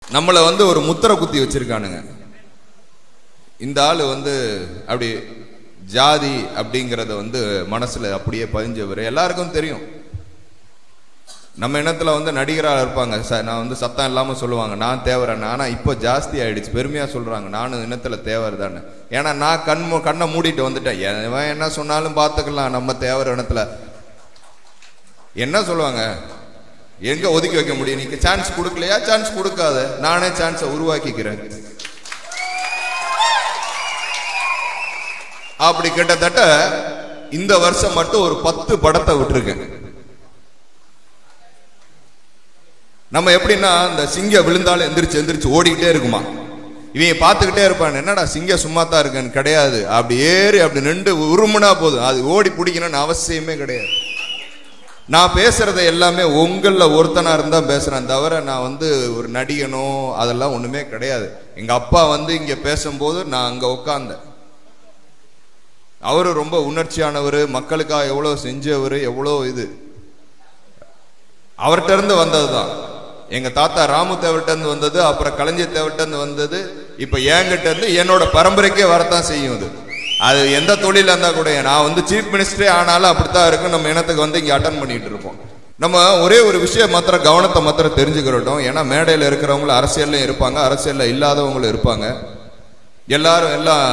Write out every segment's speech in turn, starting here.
நம்மளை வந்து ஒரு முத்திரை குத்தி வச்சிருக்கானுங்க இந்த ஆள் வந்து அப்படி ஜாதி அப்படிங்கிறத வந்து மனசுல அப்படியே பதிஞ்சவர் எல்லாருக்கும் தெரியும் நம்ம இனத்துல வந்து நடிகராக இருப்பாங்க ச- நான் வந்து சத்தம் இல்லாம சொல்லுவாங்க நான் தேவரன் ஆனா இப்போ ஜாஸ்தி ஆயிடுச்சு பெருமையா சொல்றாங்க நானும் இனத்துல தேவர் தானே ஏன்னா நான் கண் மூ- கண்ணை மூடிட்டு வந்துட்டேன் எவன் என்ன சொன்னாலும் பார்த்துக்கலாம் நம்ம தேவர் இனத்துல என்ன சொல்லுவாங்க எங்க ஒதுக்கி வைக்க முடியும் நீங்க சான்ஸ் கொடுக்கலையா சான்ஸ் கொடுக்காத நானே சான்ஸை உருவாக்கிக்கிறேன் அப்படி கிட்டத்தட்ட இந்த வருஷம் மட்டும் ஒரு பத்து படத்தை விட்டுருக்கேன் நம்ம எப்படின்னா இந்த சிங்கம் விழுந்தாலும் எந்திரிச்சு எந்திரிச்சு ஓடிக்கிட்டே இருக்குமா இவங்க பார்த்துக்கிட்டே இருப்பான் என்னடா சிங்கம் சும்மா தான் இருக்கேன்னு கிடையாது அப்படி ஏறி அப்படி நின்று உருமுனா போதும் அது ஓடி பிடிக்கணும்னு அவசியமே கிடையாது நான் பேசுறத எல்லாமே உங்கள ஒருத்தனா இருந்தா பேசுறேன் தவிர நான் வந்து ஒரு நடிகனோ அதெல்லாம் ஒண்ணுமே கிடையாது எங்க அப்பா வந்து இங்க பேசும்போது நான் அங்க உட்கார்ந்தேன் அவரு ரொம்ப உணர்ச்சியானவர் மக்களுக்காக எவ்வளவு செஞ்சவர் எவ்வளவு இது அவர்கிட்ட இருந்து வந்ததுதான் எங்க தாத்தா ராமு தேவர்கிட்ட இருந்து வந்தது அப்புறம் கலைஞர் தேவர்கிட்ட இருந்து வந்தது இப்ப என்கிட்ட இருந்து என்னோட பரம்பரைக்கே வரத்தான் செய்யும் இது அது எந்த தொழிலா இருந்தா கூட நான் வந்து சீஃப் மினிஸ்டரே ஆனாலும் அப்படித்தான் இருக்கும் நம்ம இனத்துக்கு வந்து இங்க அட்டன் பண்ணிட்டு இருப்போம் நம்ம ஒரே ஒரு விஷயம் மாத்திரம் கவனத்தை மாத்திரம் தெரிஞ்சுக்கிறோம் ஏன்னா மேடையில் இருக்கிறவங்களும் அரசியல்லையும் இருப்பாங்க அரசியல்ல இல்லாதவங்களும் இருப்பாங்க எல்லாரும் எல்லாம்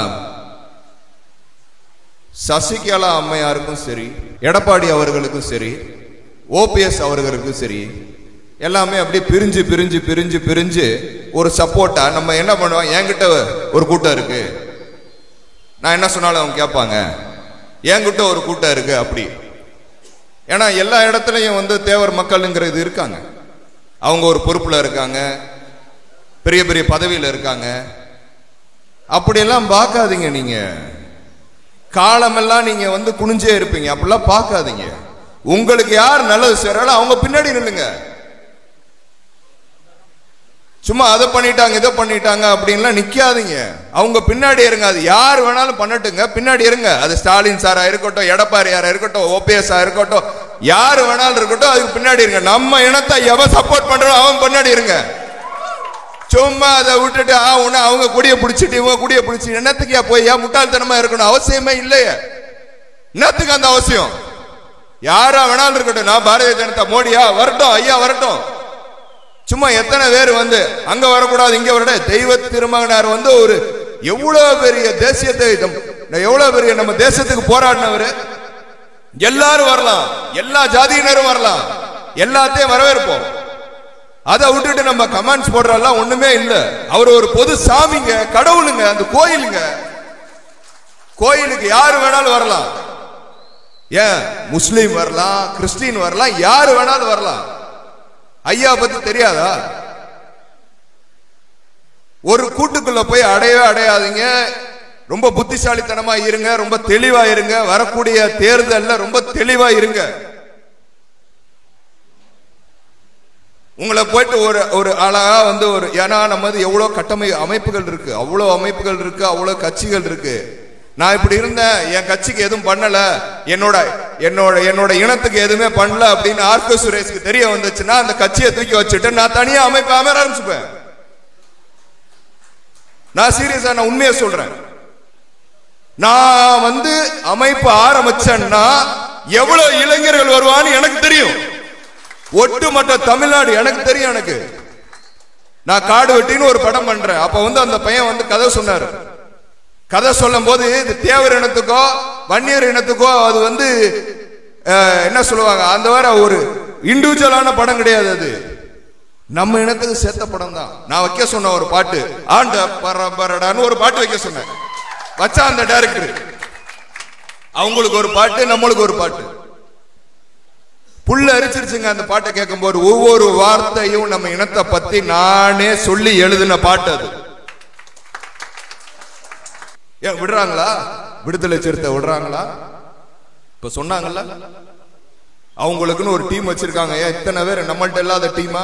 சசிகலா அம்மையாருக்கும் சரி எடப்பாடி அவர்களுக்கும் சரி ஓபிஎஸ் அவர்களுக்கும் சரி எல்லாமே அப்படியே பிரிஞ்சு பிரிஞ்சு பிரிஞ்சு பிரிஞ்சு ஒரு சப்போர்ட்டா நம்ம என்ன பண்ணுவோம் என்கிட்ட ஒரு கூட்டம் இருக்கு நான் என்ன சொன்னாலும் அவங்க கேட்பாங்க என்கிட்ட ஒரு கூட்டம் இருக்கு அப்படி ஏன்னா எல்லா இடத்துலையும் வந்து தேவர் மக்களுங்கிறது இருக்காங்க அவங்க ஒரு பொறுப்புல இருக்காங்க பெரிய பெரிய பதவியில இருக்காங்க அப்படியெல்லாம் பார்க்காதீங்க நீங்க காலமெல்லாம் நீங்க வந்து குனிஞ்சே இருப்பீங்க அப்படிலாம் பார்க்காதீங்க உங்களுக்கு யார் நல்லது செய்யறாங்களோ அவங்க பின்னாடி நில்லுங்க சும்மா அதை பண்ணிட்டாங்க இதை பண்ணிட்டாங்க அப்படின்லாம் நிக்காதீங்க அவங்க பின்னாடி இருங்க அது யார் வேணாலும் பண்ணட்டுங்க பின்னாடி இருங்க அது ஸ்டாலின் சாரா இருக்கட்டும் எடப்பாடியாரா இருக்கட்டும் ஓபிஎஸ் இருக்கட்டும் யார் வேணாலும் இருக்கட்டும் அதுக்கு பின்னாடி இருங்க நம்ம இனத்தை எவன் சப்போர்ட் பண்றோம் அவன் பின்னாடி இருங்க சும்மா அதை விட்டுட்டு ஆ உன்ன அவங்க குடிய பிடிச்சிட்டு இவங்க குடிய பிடிச்சி என்னத்துக்கு போய் ஏன் முட்டாள்தனமா இருக்கணும் அவசியமே இல்லையே என்னத்துக்கு அந்த அவசியம் யாரா வேணாலும் இருக்கட்டும் நான் பாரதிய ஜனதா மோடியா வரட்டும் ஐயா வரட்டும் சும்மா எத்தனை பேர் வந்து அங்க வரக்கூடாது இங்க வரட தெய்வ திருமகனார் வந்து ஒரு எவ்வளவு பெரிய தேசியத்தை நம்- எவ்வளவு பெரிய நம்ம தேசத்துக்கு போராடினவர் எல்லாரும் வரலாம் எல்லா ஜாதியினரும் வரலாம் எல்லாத்தையும் வரவேற்போம் அதை விட்டுட்டு நம்ம கமெண்ட்ஸ் போடுறதெல்லாம் ஒண்ணுமே இல்ல அவர் ஒரு பொது சாமிங்க கடவுளுங்க அந்த கோயிலுங்க கோயிலுக்கு யாரு வேணாலும் வரலாம் ஏன் முஸ்லீம் வரலாம் கிறிஸ்டின் வரலாம் யாரு வேணாலும் வரலாம் ஐயா பத்தி தெரியாதா ஒரு கூட்டுக்குள்ள போய் அடையவே அடையாதீங்க ரொம்ப புத்திசாலித்தனமா இருங்க ரொம்ப தெளிவா இருங்க வரக்கூடிய தேர்தல்ல ரொம்ப தெளிவா இருங்க உங்களை போயிட்டு ஒரு ஒரு அழகா வந்து ஒரு ஏன்னா நம்ம வந்து எவ்வளவு கட்டமை அமைப்புகள் இருக்கு அவ்வளவு அமைப்புகள் இருக்கு அவ்வளவு கட்சிகள் இருக்கு நான் இப்படி இருந்தேன் என் கட்சிக்கு எதுவும் பண்ணல என்னோட என்னோட என்னோட இனத்துக்கு எதுவுமே பண்ணல அப்படின்னு ஆர்கே சுரேஷ்க்கு தெரிய வந்துச்சுன்னா அந்த கட்சியை தூக்கி வச்சுட்டு நான் தனியா அமைப்பு அமர ஆரம்பிச்சுப்பேன் நான் சீரியஸா நான் உண்மையை சொல்றேன் நான் வந்து அமைப்பு ஆரம்பிச்சேன்னா எவ்வளவு இளைஞர்கள் வருவான்னு எனக்கு தெரியும் ஒட்டுமொத்த தமிழ்நாடு எனக்கு தெரியும் எனக்கு நான் காடு வெட்டின்னு ஒரு படம் பண்றேன் அப்ப வந்து அந்த பையன் வந்து கதை சொன்னாரு கதை சொல்லும் போது இது தேவர் இனத்துக்கோ வன்னியர் இனத்துக்கோ அது வந்து அஹ், என்ன சொல்லுவாங்க அந்த வர ஒரு இண்டிவிஜுவலான படம் கிடையாது அது நம்ம இனத்துக்கு சேர்த்த படம் தான் நான் வைக்க சொன்ன ஒரு பாட்டு ஆண்ட பரபரடான்னு ஒரு பாட்டு வைக்க சொன்னேன் வச்சா அந்த டைரக்டர் அவங்களுக்கு ஒரு பாட்டு நம்மளுக்கு ஒரு பாட்டு புல்ல அரிச்சிருச்சுங்க அந்த பாட்டை கேட்கும்போது ஒவ்வொரு வார்த்தையும் நம்ம இனத்தை பத்தி நானே சொல்லி எழுதின பாட்டு அது ஏன் விடுறாங்களா விடுதலை சிறுத்தை விடுறாங்களா இப்ப சொன்னாங்கல்ல அவங்களுக்குன்னு ஒரு டீம் வச்சிருக்காங்க ஏன் இத்தனை பேர் நம்மள்ட்ட இல்லாத டீமா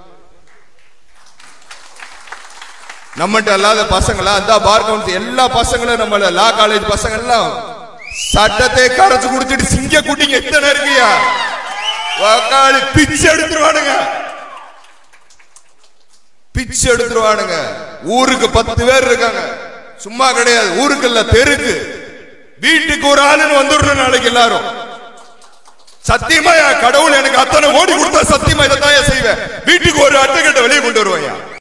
நம்மகிட்ட இல்லாத பசங்களா அந்த பார் கவுன்சில் எல்லா பசங்களும் நம்மள லா காலேஜ் பசங்க எல்லாம் சட்டத்தை கரைச்சு குடிச்சிட்டு சிங்க குட்டிங்க எத்தனை இருக்கியா உக்காளி பிச்சு எடுத்துருவானுங்க பிச்சு எடுத்துருவானுங்க ஊருக்கு பத்து பேர் இருக்காங்க சும்மா கிடையாது ஊருக்கு இல்ல தெருக்கு வீட்டுக்கு ஒரு ஆளுன்னு வந்துடணும் நாளைக்கு எல்லாரும் சத்தியமா என் கடவுள் எனக்கு அத்தனை ஓடி கொடுத்தா சத்தியமா இதை தான் செய்வேன் வீட்டுக்கு ஒரு அட்டை கட்ட வெளியே கொண்டு வருவாயா